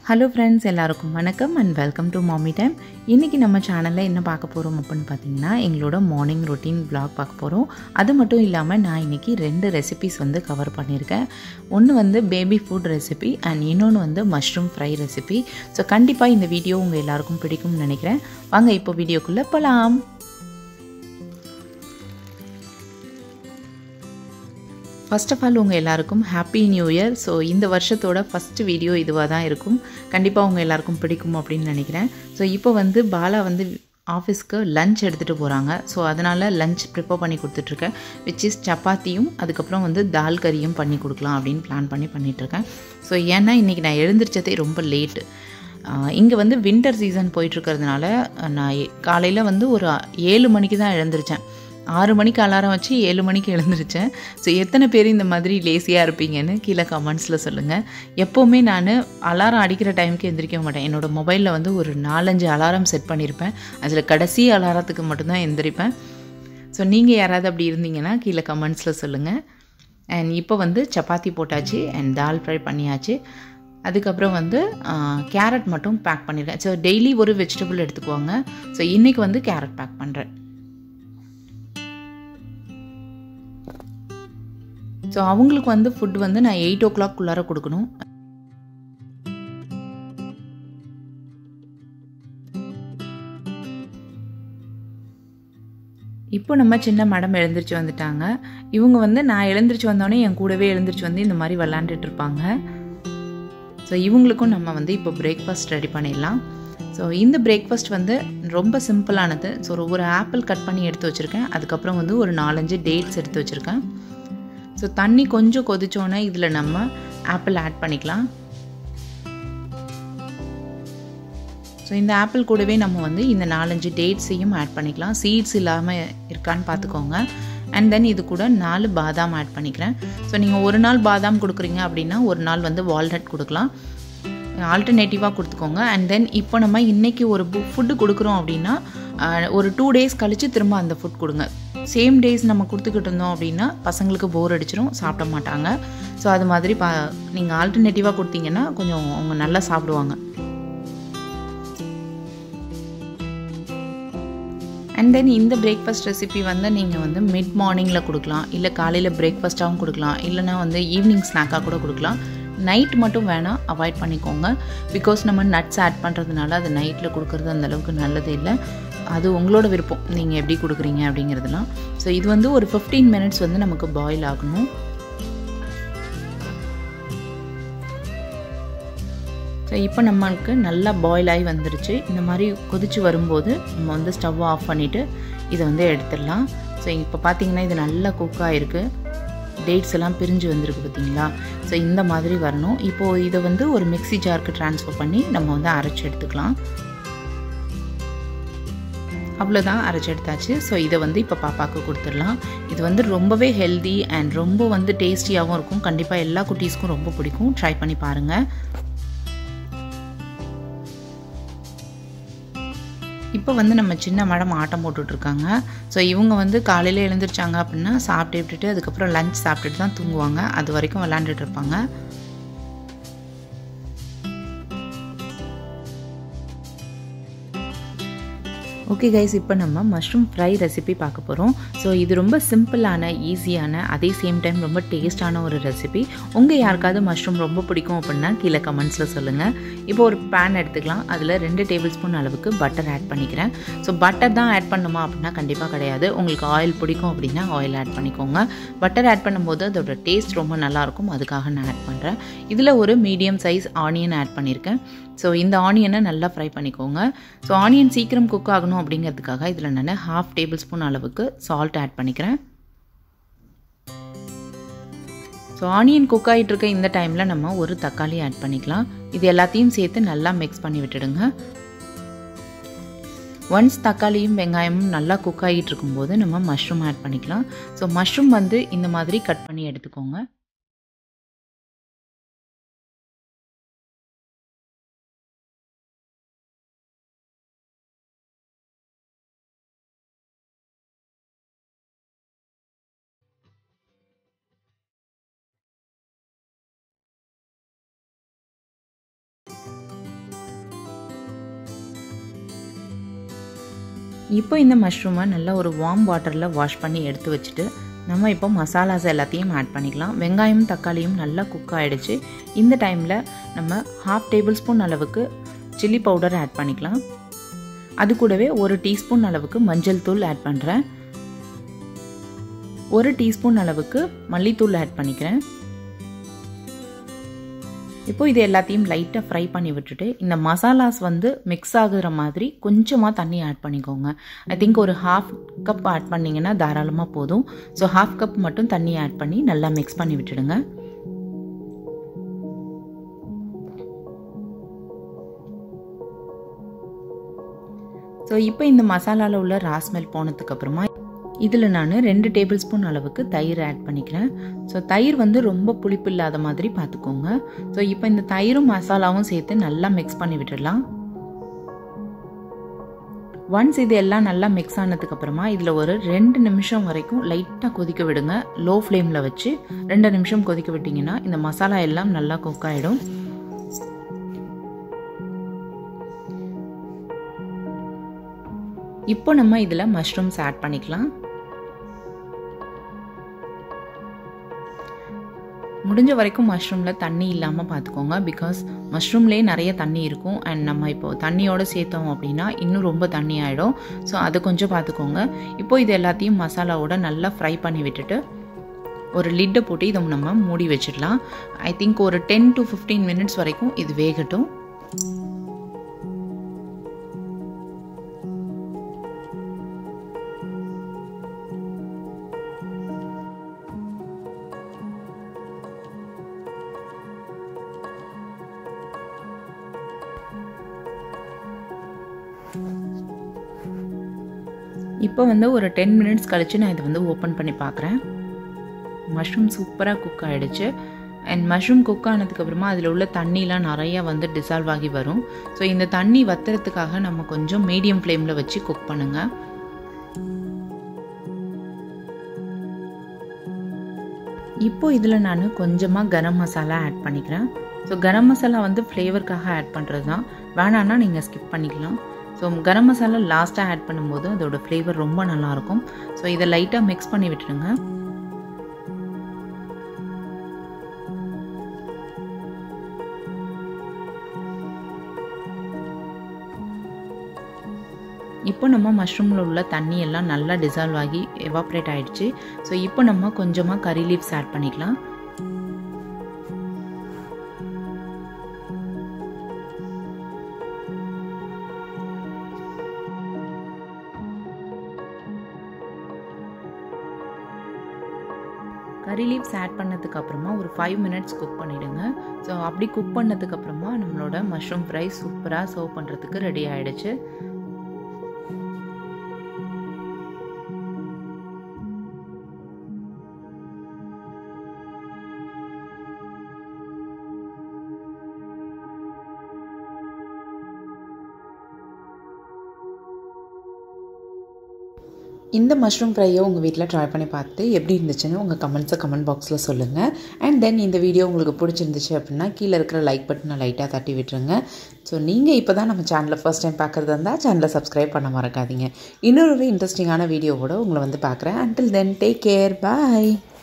hello friends எல்லாருக்கும் வணக்கம் and welcome to Maami time இன்றைக்கி நம்ம சேனலில் என்ன பார்க்க போகிறோம் அப்படின்னு பார்த்தீங்கன்னா எங்களோட மார்னிங் ரொட்டீன் vlog பார்க்க போகிறோம் அது மட்டும் இல்லாமல் நான் இன்றைக்கி ரெண்டு ரெசிபிஸ் வந்து கவர் பண்ணியிருக்கேன் ஒன்று வந்து பேபி ஃபுட் ரெசிபி அண்ட் இன்னொன்று வந்து மஷ்ரூம் ஃப்ரை ரெசிபி ஸோ கண்டிப்பாக இந்த வீடியோ உங்கள் எல்லாருக்கும் பிடிக்கும்னு நினைக்கிறேன் வாங்க இப்போ வீடியோக்குள்ளே போகலாம் ஃபர்ஸ்ட் ஆஃப் ஆல் உங்கள் எல்லாருக்கும் ஹாப்பி நியூ இயர் ஸோ இந்த வருஷத்தோட ஃபஸ்ட்டு வீடியோ இதுவாக தான் இருக்கும் கண்டிப்பாக உங்கள் எல்லாருக்கும் பிடிக்கும் அப்படின்னு நினைக்கிறேன் ஸோ இப்போ வந்து பாலா வந்து ஆஃபீஸ்க்கு லஞ்ச் எடுத்துகிட்டு போகிறாங்க ஸோ அதனால் லஞ்ச் ப்ரிப்பேர் பண்ணி கொடுத்துட்ருக்கேன் விச் இஸ் சப்பாத்தியும் அதுக்கப்புறம் வந்து தால் கறியும் பண்ணி கொடுக்கலாம் அப்படின்னு பிளான் பண்ணி பண்ணிகிட்ருக்கேன் ஸோ ஏன்னா இன்றைக்கி நான் எழுந்திரிச்சதே ரொம்ப லேட்டு இங்கே வந்து வின்டர் சீசன் போயிட்டுருக்கிறதுனால நான் காலையில் வந்து ஒரு ஏழு மணிக்கு தான் எழுந்திரிச்சேன் ஆறு மணிக்கு அலாரம் வச்சு ஏழு மணிக்கு எழுந்திரிச்சேன் ஸோ எத்தனை பேர் இந்த மாதிரி லேசியாக இருப்பீங்கன்னு கீழே கமெண்ட்ஸில் சொல்லுங்கள் எப்போவுமே நான் அலாரம் அடிக்கிற டைமுக்கு எந்திரிக்க மாட்டேன் என்னோடய மொபைலில் வந்து ஒரு நாலஞ்சு அலாரம் செட் பண்ணியிருப்பேன் அதில் கடைசி அலாரத்துக்கு மட்டும்தான் எந்திரிப்பேன் ஸோ நீங்கள் யாராவது அப்படி இருந்தீங்கன்னா கீழே கமெண்ட்ஸில் சொல்லுங்கள் அண்ட் இப்போ வந்து சப்பாத்தி போட்டாச்சு அண்ட் தால் ஃப்ரை பண்ணியாச்சு அதுக்கப்புறம் வந்து கேரட் மட்டும் பேக் பண்ணியிருக்கேன் ஸோ டெய்லி ஒரு வெஜிடபிள் எடுத்துக்குவாங்க ஸோ இன்றைக்கி வந்து கேரட் பேக் பண்ணுறேன் ஸோ அவங்களுக்கு வந்து ஃபுட் வந்து நான் எயிட் ஓ கிளாக் குள்ளார கொடுக்கணும் இப்போ நம்ம சின்ன மேடம் எழுந்திரிச்சு வந்துட்டாங்க இவங்க வந்து நான் எழுந்திரிச்சு வந்தோடனே என் கூடவே எழுந்திரிச்சு வந்து இந்த மாதிரி விளாண்டுட்டு இருப்பாங்க ஸோ இவங்களுக்கும் நம்ம வந்து இப்போ பிரேக்ஃபாஸ்ட் ரெடி பண்ணிடலாம் ஸோ இந்த பிரேக்ஃபாஸ்ட் வந்து ரொம்ப சிம்பிளானது ஸோ ஒரு ஆப்பிள் கட் பண்ணி எடுத்து வச்சுருக்கேன் அதுக்கப்புறம் வந்து ஒரு நாலஞ்சு டேட்ஸ் எடுத்து வச்சுருக்கேன் ஸோ தண்ணி கொஞ்சம் கொதிச்சோன்னே இதில் நம்ம ஆப்பிள் ஆட் பண்ணிக்கலாம் ஸோ இந்த ஆப்பிள் கூடவே நம்ம வந்து இந்த நாலஞ்சு டேட்ஸையும் ஆட் பண்ணிக்கலாம் சீட்ஸ் இல்லாமல் இருக்கான்னு பார்த்துக்கோங்க அண்ட் தென் இது கூட நாலு பாதாம் ஆட் பண்ணிக்கிறேன் ஸோ நீங்கள் ஒரு நாள் பாதாம் கொடுக்குறீங்க அப்படின்னா ஒரு நாள் வந்து வால்நட் கொடுக்கலாம் ஆல்டர்னேட்டிவாக கொடுத்துக்கோங்க அண்ட் தென் இப்போ நம்ம இன்றைக்கி ஒரு ஃபுட்டு கொடுக்குறோம் அப்படின்னா ஒரு டூ டேஸ் கழித்து திரும்ப அந்த ஃபுட் கொடுங்க சேம் டேஸ் நம்ம கொடுத்துக்கிட்டு இருந்தோம் அப்படின்னா பசங்களுக்கு போர் அடிச்சிடும் சாப்பிட மாட்டாங்க ஸோ அது மாதிரி பா நீங்கள் ஆல்டர்னேட்டிவாக கொடுத்தீங்கன்னா கொஞ்சம் அவங்க நல்லா சாப்பிடுவாங்க அண்ட் தென் இந்த பிரேக்ஃபாஸ்ட் ரெசிபி வந்து நீங்கள் வந்து மிட் மார்னிங்கில் கொடுக்கலாம் இல்லை காலையில் பிரேக்ஃபாஸ்ட்டாகவும் கொடுக்கலாம் இல்லைனா வந்து ஈவினிங் ஸ்நாக்காக கூட கொடுக்கலாம் நைட் மட்டும் வேணால் அவாய்ட் பண்ணிக்கோங்க பிகாஸ் நம்ம நட்ஸ் ஆட் பண்ணுறதுனால அது நைட்டில் கொடுக்குறது அந்தளவுக்கு நல்லது இல்லை அது உங்களோட விருப்பம் நீங்கள் எப்படி கொடுக்குறீங்க அப்படிங்கிறதுலாம் ஸோ இது வந்து ஒரு ஃபிஃப்டீன் மினிட்ஸ் வந்து நமக்கு பாயில் ஆகணும் ஸோ இப்போ நம்மளுக்கு நல்லா பாயில் ஆகி வந்துருச்சு இந்த மாதிரி கொதிச்சு வரும்போது நம்ம வந்து ஸ்டவ் ஆஃப் பண்ணிவிட்டு இதை வந்து எடுத்துடலாம் ஸோ இப்போ பார்த்தீங்கன்னா இது நல்லா குக் ஆகிருக்கு டேட்ஸ் எல்லாம் பிரிஞ்சு வந்திருக்கு பார்த்தீங்களா ஸோ இந்த மாதிரி வரணும் இப்போது இதை வந்து ஒரு மிக்சி ஜாருக்கு ட்ரான்ஸ்ஃபர் பண்ணி நம்ம வந்து அரைச்சி எடுத்துக்கலாம் அவ்வளோதான் அரைச்சி எடுத்தாச்சு ஸோ இதை வந்து இப்போ பாப்பாவுக்கு கொடுத்துடலாம் இது வந்து ரொம்பவே ஹெல்தி அண்ட் ரொம்ப வந்து டேஸ்டியாகவும் இருக்கும் கண்டிப்பாக எல்லா குட்டீஸ்க்கும் ரொம்ப பிடிக்கும் ட்ரை பண்ணி பாருங்கள் இப்போ வந்து நம்ம சின்ன மேடம் ஆட்டம் போட்டுட்ருக்காங்க ஸோ இவங்க வந்து காலையில் எழுந்திரிச்சாங்க அப்படின்னா சாப்பிட்டு விட்டுட்டு அதுக்கப்புறம் லஞ்ச் சாப்பிட்டுட்டு தான் தூங்குவாங்க அது வரைக்கும் விளாண்டுட்டு இருப்பாங்க ஓகே கைஸ் இப்போ நம்ம மஷ்ரூம் ஃப்ரை ரெசிபி பார்க்க போகிறோம் ஸோ இது ரொம்ப சிம்பிளான ஈஸியான அதே சேம் டைம் ரொம்ப டேஸ்டான ஒரு ரெசிபி உங்கள் யாருக்காவது மஷ்ரூம் ரொம்ப பிடிக்கும் அப்படின்னா கீழே கமெண்ட்ஸில் சொல்லுங்கள் இப்போ ஒரு பேன் எடுத்துக்கலாம் அதில் ரெண்டு டேபிள் ஸ்பூன் அளவுக்கு பட்டர் ஆட் பண்ணிக்கிறேன் ஸோ பட்டர் தான் ஆட் பண்ணுமா அப்படின்னா கண்டிப்பாக கிடையாது உங்களுக்கு ஆயில் பிடிக்கும் அப்படின்னா ஆயில் ஆட் பண்ணிக்கோங்க பட்டர் ஆட் பண்ணும்போது அதோட டேஸ்ட் ரொம்ப நல்லாயிருக்கும் அதுக்காக நான் ஆட் பண்ணுறேன் இதில் ஒரு மீடியம் சைஸ் ஆனியன் ஆட் பண்ணியிருக்கேன் ஸோ இந்த ஆனியனை நல்லா ஃப்ரை பண்ணிக்கோங்க ஸோ ஆனியன் சீக்கிரம் குக் ஆகணும் அப்படிங்கிறதுக்காக இதில் நான் ஹாஃப் டேபிள் ஸ்பூன் அளவுக்கு சால்ட் ஆட் பண்ணிக்கிறேன் ஸோ ஆனியன் குக் ஆகிட்டு இருக்க இந்த டைமில் நம்ம ஒரு தக்காளி ஆட் பண்ணிக்கலாம் இது எல்லாத்தையும் சேர்த்து நல்லா மிக்ஸ் பண்ணி விட்டுடுங்க ஒன்ஸ் தக்காளியும் வெங்காயமும் நல்லா குக் ஆகிட்டு இருக்கும்போது நம்ம மஷ்ரூம் ஆட் பண்ணிக்கலாம் ஸோ மஷ்ரூம் வந்து இந்த மாதிரி கட் பண்ணி எடுத்துக்கோங்க இப்போ இந்த மஷ்ரூமை நல்லா ஒரு வார்ம் வாட்டரில் வாஷ் பண்ணி எடுத்து வச்சுட்டு நம்ம இப்போ மசாலாஸ் எல்லாத்தையும் ஆட் பண்ணிக்கலாம் வெங்காயம் தக்காளியும் நல்லா குக் ஆகிடுச்சு இந்த டைமில் நம்ம ஹாஃப் டேபிள் ஸ்பூன் அளவுக்கு சில்லி பவுடர் ஆட் பண்ணிக்கலாம் அது கூடவே ஒரு டீஸ்பூன் அளவுக்கு மஞ்சள் தூள் ஆட் பண்ணுறேன் ஒரு டீஸ்பூன் அளவுக்கு மல்லித்தூள் ஆட் பண்ணிக்கிறேன் இப்போ இது எல்லாத்தையும் லைட்டாக ஃப்ரை பண்ணி விட்டுட்டு இந்த மசாலாஸ் வந்து மிக்ஸ் ஆகுற மாதிரி கொஞ்சமாக தண்ணி ஆட் பண்ணிக்கோங்க ஐ திங்க் ஒரு ஹாஃப் கப் ஆட் பண்ணிங்கன்னா தாராளமாக போதும் ஸோ ஹாஃப் கப் மட்டும் தண்ணி ஆட் பண்ணி நல்லா மிக்ஸ் பண்ணி விட்டுடுங்க ஸோ இப்போ இந்த மசாலாவில் உள்ள ராஸ்மெல் போனதுக்கப்புறமா இதில் நான் ரெண்டு டேபிள் ஸ்பூன் அளவுக்கு தயிர் ஆட் பண்ணிக்கிறேன் ஸோ தயிர் வந்து ரொம்ப புளிப்பு இல்லாத மாதிரி பார்த்துக்கோங்க ஸோ இப்போ இந்த தயிரும் மசாலாவும் சேர்த்து நல்லா மிக்ஸ் பண்ணி விட்டுடலாம் ஒன்ஸ் இது எல்லாம் நல்லா மிக்ஸ் ஆனதுக்கப்புறமா இதில் ஒரு ரெண்டு நிமிஷம் வரைக்கும் லைட்டாக கொதிக்க விடுங்க லோ ஃப்ளேமில் வச்சு ரெண்டு நிமிஷம் கொதிக்க விட்டிங்கன்னா இந்த மசாலா எல்லாம் நல்லா குக் ஆகிடும் இப்போ நம்ம இதில் மஷ்ரூம்ஸ் ஆட் பண்ணிக்கலாம் முடிஞ்ச வரைக்கும் மஷ்ரூமில் தண்ணி இல்லாமல் பார்த்துக்கோங்க பிகாஸ் மஷ்ரூம்லேயே நிறைய தண்ணி இருக்கும் அண்ட் நம்ம இப்போது தண்ணியோடு சேர்த்தோம் அப்படின்னா இன்னும் ரொம்ப தண்ணி ஆகிடும் ஸோ அதை கொஞ்சம் பார்த்துக்கோங்க இப்போ இது எல்லாத்தையும் மசாலாவோட நல்லா ஃப்ரை பண்ணி விட்டுட்டு ஒரு லிட்டை போட்டு இதை நம்ம மூடி வச்சிடலாம் ஐ திங்க் ஒரு டென் டு ஃபிஃப்டீன் மினிட்ஸ் வரைக்கும் இது வேகட்டும் இப்போ வந்து ஒரு டென் மினிட்ஸ் கழித்து நான் இதை வந்து ஓப்பன் பண்ணி பார்க்குறேன் மஷ்ரூம் சூப்பராக குக் ஆகிடுச்சு அண்ட் மஷ்ரூம் குக் ஆனதுக்கப்புறமா அதில் உள்ள தண்ணிலாம் நிறையா வந்து டிசால்வ் ஆகி வரும் ஸோ இந்த தண்ணி வத்துறதுக்காக நம்ம கொஞ்சம் மீடியம் ஃப்ளேமில் வச்சு குக் பண்ணுங்கள் இப்போ இதில் நான் கொஞ்சமாக கரம் மசாலா ஆட் பண்ணிக்கிறேன் ஸோ கரம் மசாலா வந்து ஃப்ளேவருக்காக ஆட் பண்ணுறது தான் வேணான்னா நீங்கள் ஸ்கிப் பண்ணிக்கலாம் ஸோ கரம் மசாலா லாஸ்ட்டாக ஆட் பண்ணும்போது அதோட ஃப்ளேவர் ரொம்ப நல்லாயிருக்கும் ஸோ இதை லைட்டாக மிக்ஸ் பண்ணி விட்டுடுங்க இப்போ நம்ம மஷ்ரூமில் உள்ள தண்ணி எல்லாம் நல்லா டிசால்வ் ஆகி எவாப்ரேட் ஆகிடுச்சு ஸோ இப்போ நம்ம கொஞ்சமாக கறி லீவ்ஸ் ஆட் பண்ணிக்கலாம் கறி லீவ்ஸ் ஆட் பண்ணதுக்கு அப்புறமா ஒரு ஃபைவ் மினிட்ஸ் குக் பண்ணிவிடுங்க ஸோ அப்படி குக் பண்ணதுக்கப்புறமா நம்மளோட மஷ்ரூம் ஃப்ரை சூப்பராக சர்வ் பண்ணுறதுக்கு ரெடி ஆகிடுச்சு இந்த மஷ்ரூம் ஃப்ரையை உங்கள் வீட்டில் ட்ரை பண்ணி பார்த்து எப்படி இருந்துச்சுன்னு உங்கள் கமெண்ட்ஸை கமெண்ட் பாக்ஸில் சொல்லுங்கள் அண்ட் தென் இந்த வீடியோ உங்களுக்கு பிடிச்சிருந்துச்சு அப்படின்னா கீழே இருக்கிற லைக் பட்டனை லைட்டாக தட்டி விட்டுருங்க ஸோ நீங்கள் இப்போ தான் நம்ம சேனலை ஃபஸ்ட் டைம் பார்க்குறதா இருந்தால் சேனலை சப்ஸ்கிரைப் பண்ண மறக்காதீங்க இன்னொரு இன்ட்ரெஸ்டிங்கான வீடியோவோட உங்களை வந்து பார்க்குறேன் அண்டில் தென் டேக் கேர் பாய்